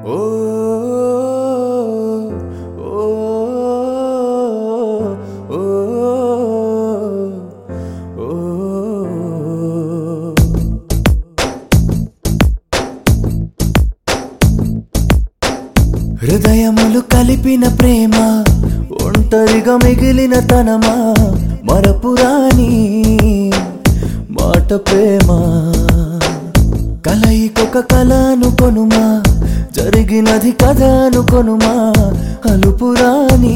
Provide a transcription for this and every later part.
ఓ ఓ ఓ ఓ హృదయములు కలిపిన ప్రేమ ఒంటరిగా మిగిలిన తనమా మరపురాని మాట ప్రేమ కలయికొక కళ అనుకొనుమా జరిగినది కథ అనుకొనుమా అలుపురాని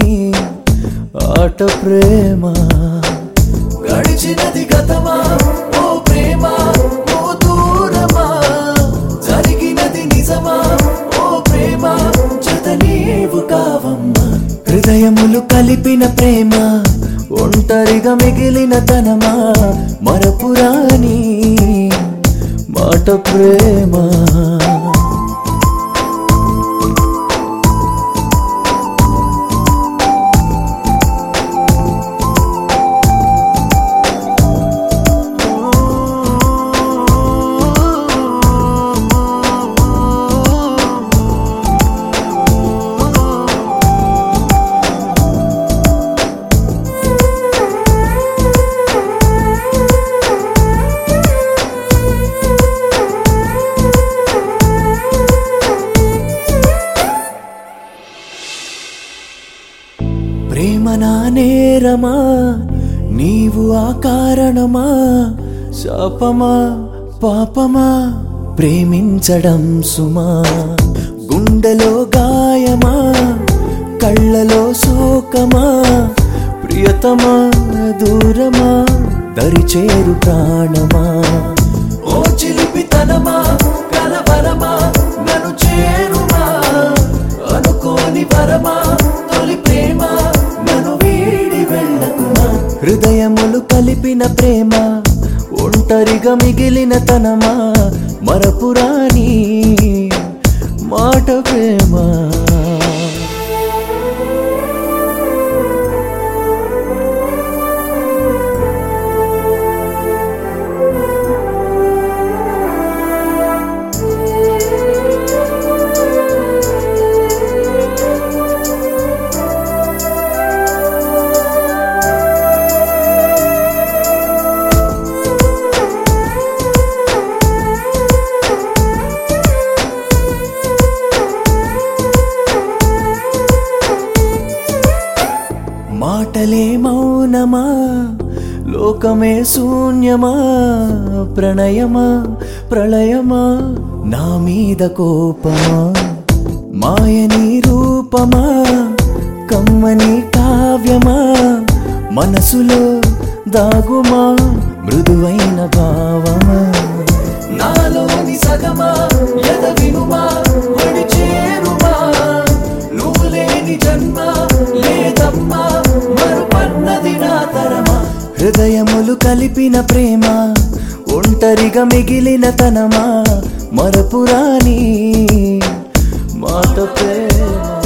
ఆట ప్రేమ గడిచినది గతమా ఓ ప్రేమ ఓ దూరమా జరిగినది నిజమా ఓ ప్రేమ జత నీవు కావమ్మా హృదయములు కలిపిన ప్రేమ ఒంటరిగా మిగిలిన తనమా మరపురాని మాట ప్రేమ ప్రేమ నా నేరమా నీవు ఆ కారణమా శాపమా పాపమా ప్రేమించడం సుమా గుండెలో గాయమా కళ్ళలో శోకమా ప్రియతమా దూరమా దరిచేరు ప్రాణమా ఓ చిలిపితనమా కలవరమా నన్ను చేరుమా అనుకోని వరమా తొలి ప్రేమ నన్ను వీడి వెళ్ళకుమా హృదయములు కలిపిన ప్రేమ ఒంటరిగా మిగిలిన తనమా మరపురాని మాట ప్రేమ మాటలే మౌనమా లోకమే శూన్యమా ప్రణయమా ప్రళయమా నా మీద కోపమా మాయని రూపమా కమ్మని కావ్యమా మనసులో దాగుమా మృదువైన భావమా నాలోని సగమా ఎద వినుమా ఒడి చేరుమా నువ్వు లేని జన్మ లేదమ్మా మరుపన్నది నా తరమా హృదయములు కలిపిన ప్రేమ ఒంటరిగా మిగిలిన తనమా మరపురాని మాట ప్రేమ